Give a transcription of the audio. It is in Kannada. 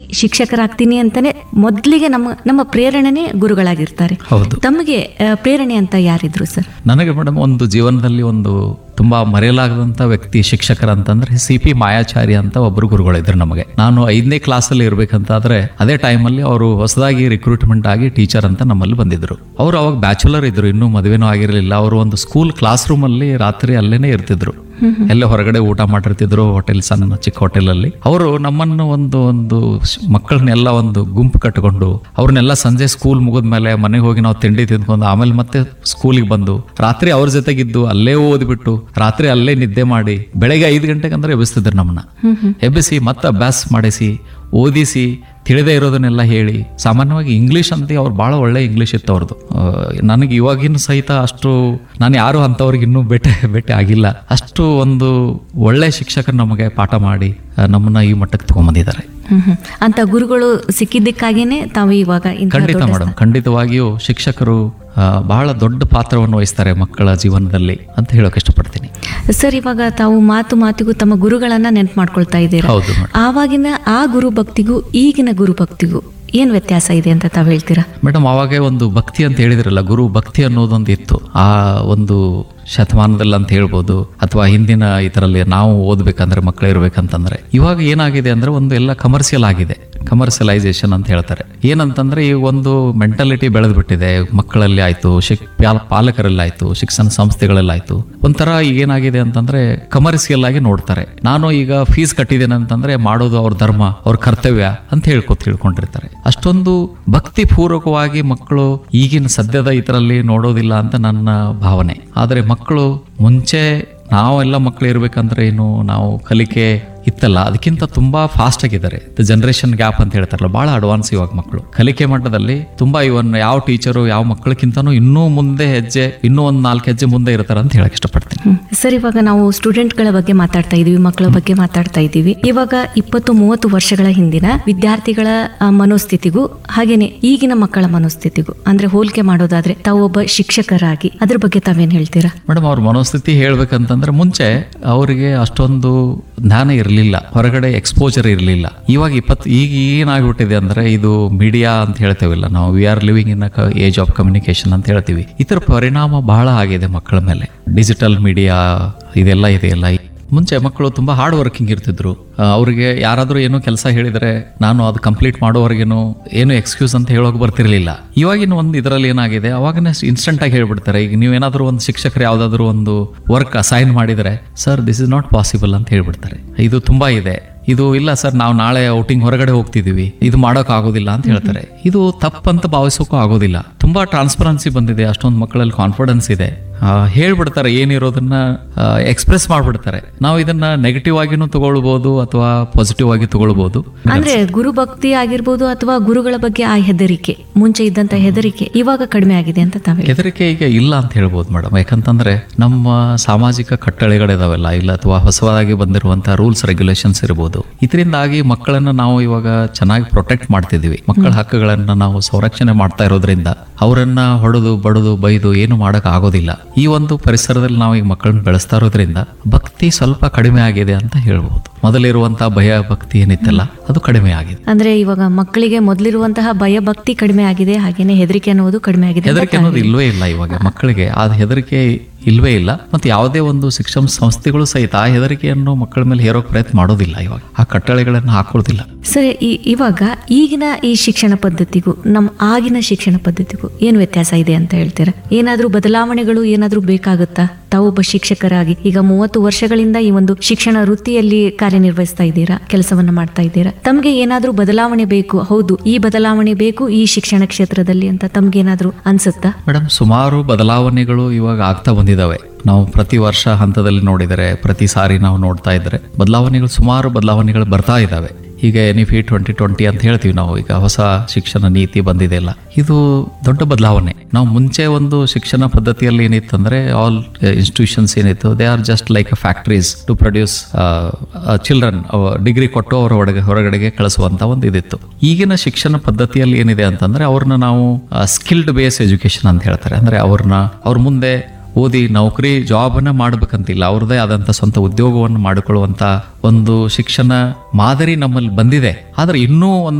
ಶಿಕ್ಷಕರಾಗ್ತೀನಿ ಅಂತಾನೆ ಮೊದಲಿಗೆ ನಮ್ಮ ನಮ್ಮ ಪ್ರೇರಣೆನೇ ಗುರುಗಳಾಗಿರ್ತಾರೆ ಹೌದು ತಮಗೆ ಆ, ಪ್ರೇರಣೆ ಅಂತ ಯಾರಿದ್ರು ಸರ್ ನನಗೆ ಮೇಡಮ್ ಒಂದು ಜೀವನದಲ್ಲಿ ಒಂದು ತುಂಬಾ ಮರೆಯಲಾಗದಂತ ವ್ಯಕ್ತಿ ಶಿಕ್ಷಕರಂತಂದ್ರೆ ಸಿ ಪಿ ಮಾಯಾಚಾರಿ ಅಂತ ಒಬ್ಬರು ಗುರುಗಳಿದ್ರು ನಮಗೆ ನಾನು ಐದನೇ ಕ್ಲಾಸಲ್ಲಿ ಇರ್ಬೇಕಂತಾದ್ರೆ ಅದೇ ಟೈಮಲ್ಲಿ ಅವರು ಹೊಸದಾಗಿ ರಿಕ್ರೂಟ್ಮೆಂಟ್ ಆಗಿ ಟೀಚರ್ ಅಂತ ನಮ್ಮಲ್ಲಿ ಬಂದಿದ್ರು ಅವರು ಅವಾಗ ಬ್ಯಾಚುಲರ್ ಇದ್ರು ಇನ್ನೂ ಮದುವೆನೂ ಆಗಿರಲಿಲ್ಲ ಅವರು ಒಂದು ಸ್ಕೂಲ್ ಕ್ಲಾಸ್ ರೂಮ್ ಅಲ್ಲಿ ರಾತ್ರಿ ಅಲ್ಲೇನೆ ಇರ್ತಿದ್ರು ಎಲ್ಲೇ ಹೊರಗಡೆ ಊಟ ಮಾಡಿರ್ತಿದ್ರು ಹೋಟೆಲ್ ಸಣ್ಣ ಚಿಕ್ಕ ಹೋಟೆಲಲ್ಲಿ ಅವರು ನಮ್ಮನ್ನು ಒಂದು ಒಂದು ಶ್- ಮಕ್ಕಳನ್ನೆಲ್ಲ ಒಂದು ಗುಂಪು ಕಟ್ಟಿಕೊಂಡು ಅವ್ರನ್ನೆಲ್ಲ ಸಂಜೆ ಸ್ಕೂಲ್ ಮುಗಿದ್ಮೇಲೆ ಮನೆಗೆ ಹೋಗಿ ನಾವು ತಿಂಡಿ ತಿಂದ್ಕೊಂಡು ಆಮೇಲೆ ಮತ್ತೆ ಸ್ಕೂಲಿಗೆ ಬಂದು ರಾತ್ರಿ ಅವ್ರ ಜೊತೆಗಿದ್ದು ಅಲ್ಲೇ ಓದ್ಬಿಟ್ಟು ರಾತ್ರಿ ಅಲ್ಲೇ ನಿದ್ದೆ ಮಾಡಿ ಬೆಳಗ್ಗೆ ಐದು ಗಂಟೆಗೆ ಅಂದ್ರೆ ಎಬ್ಬಿಸ್ತಿದ್ರು ನಮ್ಮನ್ನ ಎಬ್ಬಿಸಿ ಮತ್ತೆ ಅಭ್ಯಾಸ ಮಾಡಿಸಿ ಓದಿಸಿ ತಿಳಿದೇ ಇರೋದನ್ನೆಲ್ಲ ಹೇಳಿ ಸಾಮಾನ್ಯವಾಗಿ ಇಂಗ್ಲೀಷ್ ಅಂತ ಅವ್ರು ಭಾಳ ಒಳ್ಳೆ ಇಂಗ್ಲೀಷ್ ಇತ್ತು ಅವ್ರದ್ದು ಆ, ನನಗೆ ಇವಾಗಿನ ಸಹಿತ ಅಷ್ಟು ನಾನು ಯಾರು ಅಂಥವ್ರಿಗೆ ಇನ್ನೂ ಭೇಟಿ ಭೇಟಿ ಆಗಿಲ್ಲ ಅಷ್ಟು ಒಂದು ಒಳ್ಳೆ ಶಿಕ್ಷಕರು ನಮಗೆ ಪಾಠ ಮಾಡಿ ಆ, ನಮ್ಮನ್ನ ಈ ಮಟ್ಟಕ್ಕೆ ತಗೊಂಬಂದಿದ್ದಾರೆ ಹ್ಮ್ ಹ್ಮ್. ಅಂತ ಗುರುಗಳು ಸಿಕ್ಕಿದ್ದಕ್ಕಾಗೇನೆ ತಾವು ಇವಾಗ ಇಂತಹ ಖಂಡಿತ ದೊಡ್ಡ ಮೇಡಮ್ ಖಂಡಿತವಾಗಿಯೂ ಶಿಕ್ಷಕರು ಆ, ಬಹಳ ದೊಡ್ಡ ಪಾತ್ರವನ್ನು ವಹಿಸ್ತಾರೆ ಮಕ್ಕಳ ಜೀವನದಲ್ಲಿ ಅಂತ ಹೇಳೋಕೆ ಇಷ್ಟಪಡ್ತೀನಿ ಸರ್ ಇವಾಗ ತಾವು ಮಾತು ಮಾತಿಗೂ ತಮ್ಮ ಗುರುಗಳನ್ನ ನೆನ್ಪು ಮಾಡ್ಕೊಳ್ತಾ ಇದ್ದೀರಾ ಹೌದು ಮೇಡಮ್ ಆವಾಗಿನ ಆ ಗುರು ಭಕ್ತಿಗೂ ಈಗಿನ ಗುರು ಭಕ್ತಿಗೂ ಏನ್ ವ್ಯತ್ಯಾಸ ಇದೆ ಅಂತ ತಾವು ಹೇಳ್ತೀರಾ ಮೇಡಮ್ ಅವಾಗೆ ಒಂದು ಭಕ್ತಿ ಅಂತ ಹೇಳಿದ್ರಲ್ಲ ಗುರು ಭಕ್ತಿ ಅನ್ನೋದೊಂದು ಇತ್ತು ಆ ಒಂದು ಶತಮಾನದಲ್ಲಿ ಅಂತ ಹೇಳ್ಬೋದು ಅಥವಾ ಹಿಂದಿನ ಇದರಲ್ಲಿ ನಾವು ಓದ್ಬೇಕಂದ್ರೆ ಮಕ್ಕಳು ಇರ್ಬೇಕಂತಂದ್ರೆ ಇವಾಗ ಏನಾಗಿದೆ ಅಂದ್ರೆ ಒಂದು ಎಲ್ಲ ಕಮರ್ಷಿಯಲ್ ಆಗಿದೆ ಕಮರ್ಷಿಯಲೈಸೇಷನ್ ಅಂತ ಹೇಳ್ತಾರೆ ಏನಂತಂದ್ರೆ ಈ ಒಂದು ಮೆಂಟಾಲಿಟಿ ಬೆಳೆದು ಬಿಟ್ಟಿದೆ ಮಕ್ಕಳಲ್ಲಿ ಆಯ್ತು ಶಿಕ್ ಪ್ಯಾಲ್- ಪಾಲಕರಲ್ಲಿ ಆಯ್ತು ಶಿಕ್ಷಣ ಸಂಸ್ಥೆಗಳಲ್ಲಿ ಆಯ್ತು ಒಂಥರ ಈಗ ಏನಾಗಿದೆ ಅಂತಂದ್ರೆ ಕಮರ್ಷಿಯಲ್ ಆಗಿ ನೋಡ್ತಾರೆ ನಾನು ಈಗ ಫೀಸ್ ಕಟ್ಟಿದ್ದೇನೆ ಅಂತಂದ್ರೆ ಮಾಡೋದು ಅವ್ರ ಧರ್ಮ ಅವ್ರ ಕರ್ತವ್ಯ ಅಂತ ಹೇಳ್ಕೊತ ತಿಳ್ಕೊಂಡಿರ್ತಾರೆ ಅಷ್ಟೊಂದು ಭಕ್ತಿ ಪೂರ್ವಕವಾಗಿ ಮಕ್ಕಳು ಈಗಿನ ಸದ್ಯದ ಇದರಲ್ಲಿ ನೋಡೋದಿಲ್ಲ ಅಂತ ನನ್ನ ಭಾವನೆ ಆದರೆ ಮಕ್ಕಳು ಮುಂಚೆ ನಾವೆಲ್ಲ ಮಕ್ಕಳು ಇರ್ಬೇಕಂದ್ರೆ ಏನು ನಾವು ಕಲಿಕೆ ಇತ್ತಲ್ಲ ಅದಕ್ಕಿಂತ ತುಂಬಾ ಫಾಸ್ಟ್ ಆಗಿದ್ದಾರೆ ದ ಜನರೇಷನ್ ಗ್ಯಾಪ್ ಅಂತ ಹೇಳ್ತಾರಲ್ಲ ಬಹಳ ಅಡ್ವಾನ್ಸ್ ಇವಾಗ ಮಕ್ಕಳು ಕಲಿಕೆ ಮಟ್ಟದಲ್ಲಿ ತುಂಬಾ ಇವನ್ ಯಾವ ಟೀಚರು ಯಾವ ಮಕ್ಕಳಕ್ಕಿಂತನೂ ಇನ್ನೂ ಮುಂದೆ ಹೆಜ್ಜೆ ಇನ್ನೂ ಒಂದು ನಾಲ್ಕು ಹೆಜ್ಜೆ ಮುಂದೆ ಇರ್ತಾರೆ ಅಂತ ಹೇಳಕ್ ಇಷ್ಟಪಡ್ತೀನಿ ಹ್ಮ್. ಸರ್ ಇವಾಗ ನಾವು ಸ್ಟೂಡೆಂಟ್ಗಳ ಬಗ್ಗೆ ಮಾತಾಡ್ತಾ ಇದೀವಿ ಮಕ್ಕಳ ಬಗ್ಗೆ ಮಾತಾಡ್ತಾ ಇದ್ದೀವಿ ಇವಾಗ ಇಪ್ಪತ್ತು ಮೂವತ್ತು ವರ್ಷಗಳ ಹಿಂದಿನ ವಿದ್ಯಾರ್ಥಿಗಳ ಆ, ಮನೋಸ್ಥಿತಿಗೂ ಹಾಗೇನೆ ಈಗಿನ ಮಕ್ಕಳ ಮನೋಸ್ಥಿತಿಗೂ ಅಂದ್ರೆ ಹೋಲಿಕೆ ಮಾಡೋದಾದ್ರೆ ತಾವು ಒಬ್ಬ ಶಿಕ್ಷಕರಾಗಿ ಅದ್ರ ಬಗ್ಗೆ ತಾವೇನ್ ಹೇಳ್ತೀರಾ ಮೇಡಮ್ ಅವ್ರ ಮನೋಸ್ಥಿತಿ ಹೇಳ್ಬೇಕಂತಂದ್ರೆ ಮುಂಚೆ ಅವರಿಗೆ ಅಷ್ಟೊಂದು ಜ್ಞಾನ ಇರಲಿಲ್ಲ ಹೊರಗಡೆ ಎಕ್ಸ್ಪೋಜರ್ ಇರಲಿಲ್ಲ ಇವಾಗ ಇಪ್ಪತ್ತು ಈಗ ಏನಾಗ್ಬಿಟ್ಟಿದೆ ಅಂದ್ರೆ ಇದು ಮೀಡಿಯಾ ಅಂತ ಹೇಳ್ತೇವಿಲ್ಲ ನಾವು we are living in age of communication ಅಂತ ಹೇಳ್ತೀವಿ ಇದರ ಪರಿಣಾಮ ಬಹಳ ಆಗಿದೆ ಮಕ್ಕಳ ಮೇಲೆ ಡಿಜಿಟಲ್ ಮೀಡಿಯಾ ಇದೆಲ್ಲ ಇದೆಯಲ್ಲ ಮುಂಚೆ ಮಕ್ಕಳು ತುಂಬಾ ಹಾರ್ಡ್ ವರ್ಕಿಂಗ್ ಇರ್ತಿದ್ರು ಆ, ಅವ್ರಿಗೆ ಯಾರಾದರೂ ಏನೋ ಕೆಲಸ ಹೇಳಿದರೆ ನಾನು ಅದು ಕಂಪ್ಲೀಟ್ ಮಾಡೋವರೆಗೇನು ಏನು ಎಕ್ಸ್ಕ್ಯೂಸ್ ಅಂತ ಹೇಳೋಕೆ ಬರ್ತಿರ್ಲಿಲ್ಲ ಇವಾಗಿನ ಒಂದು ಇದರಲ್ಲಿ ಏನಾಗಿದೆ ಅವಾಗನೇ ಇನ್ಸ್ಟೆಂಟ್ ಆಗಿ ಹೇಳ್ಬಿಡ್ತಾರೆ ಈಗ ನೀವೇನಾದರೂ ಒಂದು ಶಿಕ್ಷಕರು ಯಾವುದಾದ್ರೂ ಒಂದು ವರ್ಕ್ ಅಸೈನ್ ಮಾಡಿದರೆ sir this is not possible ಅಂತ ಹೇಳ್ಬಿಡ್ತಾರೆ ಇದು ತುಂಬಾ ಇದೆ ಇದು ಇಲ್ಲ ಸರ್ ನಾವು ನಾಳೆ ಔಟಿಂಗ್ ಹೊರಗಡೆ ಹೋಗ್ತಿದೀವಿ ಇದು ಮಾಡೋಕ್ ಆಗೋದಿಲ್ಲ ಅಂತ ಹೇಳ್ತಾರೆ ಇದು ತಪ್ಪಂತ ಭಾವಿಸೋಕ್ಕೂ ಆಗೋದಿಲ್ಲ ತುಂಬಾ ಟ್ರಾನ್ಸ್ಪರೆನ್ಸಿ ಬಂದಿದೆ ಅಷ್ಟೊಂದು ಮಕ್ಕಳಲ್ಲಿ ಕಾನ್ಫಿಡೆನ್ಸ್ ಇದೆ ಆ, ಹೇಳ್ಬಿಡ್ತಾರೆ ಏನಿರೋದನ್ನ ಎಕ್ಸ್ಪ್ರೆಸ್ ಮಾಡ್ಬಿಡ್ತಾರೆ ನಾವು ಇದನ್ನ ನೆಗೆಟಿವ್ ಆಗಿನೂ ತಗೊಳ್ಬಹುದು ಅಥವಾ ಪಾಸಿಟಿವ್ ಆಗಿ ತಗೊಳ್ಬಹುದು ಅಂದ್ರೆ ಗುರು ಭಕ್ತಿ ಆಗಿರ್ಬೋದು ಅಥವಾ ಗುರುಗಳ ಬಗ್ಗೆ ಆ ಹೆದರಿಕೆ ಮುಂಚೆ ಇದ್ದಂತ ಹೆದರಿಕೆ ಇವಾಗ ಕಡಿಮೆ ಆಗಿದೆ ಅಂತ ತಾವೇ ಹೆದರಿಕೆ ಈಗ ಇಲ್ಲ ಅಂತ ಹೇಳ್ಬೋದು ಮೇಡಮ್ ಯಾಕಂತಂದ್ರೆ ನಮ್ಮ ಸಾಮಾಜಿಕ ಕಟ್ಟಳೆಗಳಿದಾವೆಲ್ಲ ಇಲ್ಲ ಅಥವಾ ಹೊಸದಾಗಿ ಬಂದಿರುವಂತಹ ರೂಲ್ಸ್ ರೆಗ್ಯುಲೇಷನ್ಸ್ ಇರ್ಬೋದು ಇದರಿಂದಾಗಿ ಮಕ್ಕಳನ್ನ ನಾವು ಇವಾಗ ಚೆನ್ನಾಗಿ ಪ್ರೊಟೆಕ್ಟ್ ಮಾಡ್ತಿದೀವಿ ಮಕ್ಕಳ ಹಕ್ಕುಗಳನ್ನ ನಾವು ಸಂರಕ್ಷಣೆ ಮಾಡ್ತಾ ಇರೋದ್ರಿಂದ ಅವರನ್ನ ಹೊಡೆದು ಬಡದು ಬೈದು ಏನು ಮಾಡಕ್ ಆಗೋದಿಲ್ಲ ಈ ಒಂದು ಪರಿಸರದಲ್ಲಿ ನಾವು ಈಗ ಮಕ್ಕಳನ್ನ ಬೆಳೆಸ್ತಾ ಇರೋದ್ರಿಂದ ಭಕ್ತಿ ಸ್ವಲ್ಪ ಕಡಿಮೆ ಆಗಿದೆ ಅಂತ ಹೇಳ್ಬೋದು ಮೊದಲಿರುವಂತಹ ಭಯ ಭಕ್ತಿ ಏನಿತ್ತಲ್ಲ ಅದು ಕಡಿಮೆ ಆಗಿದೆ ಅಂದ್ರೆ ಇವಾಗ ಮಕ್ಕಳಿಗೆ ಮೊದಲಿರುವಂತಹ ಭಯ ಭಕ್ತಿ ಕಡಿಮೆ ಆಗಿದೆ ಹಾಗೇನೆ ಹೆದರಿಕೆ ಅನ್ನೋದು ಕಡಿಮೆ ಆಗಿದೆ ಅಂತ ಹೆದರಿಕೆ ಅನ್ನೋದು ಇಲ್ವೇ ಇಲ್ಲ ಇವಾಗ ಮಕ್ಕಳಿಗೆ ಆ ಹೆದರಿಕೆ ಇಲ್ವೇ ಇಲ್ಲ ಮತ್ತೆ ಯಾವುದೇ ಒಂದು ಶಿಕ್ಷಣ ಸಂಸ್ಥೆಗಳು ಸಹಿತ ಆ ಹೆದರಿಕೆಯನ್ನು ಮಕ್ಕಳ ಮೇಲೆ ಹೇರೋಕ್ ಪ್ರಯತ್ನ ಮಾಡೋದಿಲ್ಲ ಇವಾಗ ಆ ಕಟ್ಟಳೆಗಳನ್ನು ಹಾಕೊಳ್ಳೋದಿಲ್ಲ ಸರಿ ಈ- ಇವಾಗ ಈಗಿನ ಈ ಶಿಕ್ಷಣ ಪದ್ಧತಿಗೂ ನಮ್ಮ ಆಗಿನ ಶಿಕ್ಷಣ ಪದ್ಧತಿಗೂ ಏನು ವ್ಯತ್ಯಾಸ ಇದೆ ಅಂತ ಹೇಳ್ತೀರಾ ಏನಾದ್ರೂ ಬದಲಾವಣೆಗಳು ಏನಾದ್ರೂ ಬೇಕಾಗುತ್ತಾ ತಾವು ಒಬ್ಬ ಶಿಕ್ಷಕರಾಗಿ ಈಗ ಮೂವತ್ತು ವರ್ಷಗಳಿಂದ ಈ ಒಂದು ಶಿಕ್ಷಣ ವೃತ್ತಿಯಲ್ಲಿ ಕಾರ್ಯನಿರ್ವಹಿಸ್ತಾ ಇದ್ದೀರಾ ಕೆಲಸವನ್ನ ಮಾಡ್ತಾ ಇದ್ದೀರಾ ತಮ್ಗೆ ಏನಾದ್ರೂ ಬದಲಾವಣೆ ಬೇಕು ಹೌದು ಈ ಬದಲಾವಣೆ ಬೇಕು ಈ ಶಿಕ್ಷಣ ಕ್ಷೇತ್ರದಲ್ಲಿ ಅಂತ ತಮ್ಗೇನಾದ್ರೂ ಅನ್ಸುತ್ತಾ ಮೇಡಮ್ ಸುಮಾರು ಬದಲಾವಣೆಗಳು ಇವಾಗ ಆಗ್ತಾ ಬಂದಿದ್ದಾವೆ ನಾವು ಪ್ರತಿ ವರ್ಷ ಹಂತದಲ್ಲಿ ನೋಡಿದರೆ ಪ್ರತಿ ಸಾರಿ ನಾವು ನೋಡ್ತಾ ಇದ್ರೆ ಬದಲಾವಣೆಗಳು ಸುಮಾರು ಬದಲಾವಣೆಗಳು ಬರ್ತಾ ಇದ್ದಾವೆ ಈಗ ಎನ್ ಇ ಟ್ವೆಂಟಿ ಟ್ವೆಂಟಿ ಅಂತ ಹೇಳ್ತೀವಿ ನಾವು ಈಗ ಹೊಸ ಶಿಕ್ಷಣ ನೀತಿ ಬಂದಿದೆಯಲ್ಲ ಇದು ದೊಡ್ಡ ಬದಲಾವಣೆ ನಾವು ಮುಂಚೆ ಒಂದು ಶಿಕ್ಷಣ ಪದ್ಧತಿಯಲ್ಲಿ ಏನಿತ್ತಂದ್ರೆ ಆಲ್ ಇನ್ಸ್ಟಿಟ್ಯೂಷನ್ಸ್ ಏನಿತ್ತು they are just like a factories to produce children degree ಕೊಟ್ಟು ಅವರ ಹೊರಗೆ ಹೊರಗಡೆಗೆ ಕಳಿಸುವಂತ ಒಂದು ಇದಿತ್ತು ಈಗಿನ ಶಿಕ್ಷಣ ಪದ್ಧತಿಯಲ್ಲಿ ಏನಿದೆ ಅಂತಂದ್ರೆ ಅವ್ರನ್ನ ನಾವು ಸ್ಕಿಲ್ಡ್ ಬೇಸ್ ಎಜುಕೇಶನ್ ಅಂತ ಹೇಳ್ತಾರೆ ಅಂದ್ರೆ ಅವ್ರನ್ನ ಅವ್ರ ಮುಂದೆ ಓದಿ ನೌಕರಿ ಜಾಬನ್ನ ಮಾಡ್ಬೇಕಂತಿಲ್ಲ ಅವ್ರದ್ದೇ ಆದಂಥ ಸ್ವಂತ ಉದ್ಯೋಗವನ್ನು ಮಾಡಿಕೊಳ್ಳುವಂತ ಒಂದು ಶಿಕ್ಷಣ ಮಾದರಿ ನಮ್ಮಲ್ಲಿ ಬಂದಿದೆ ಆದ್ರೆ ಇನ್ನೂ ಒಂದು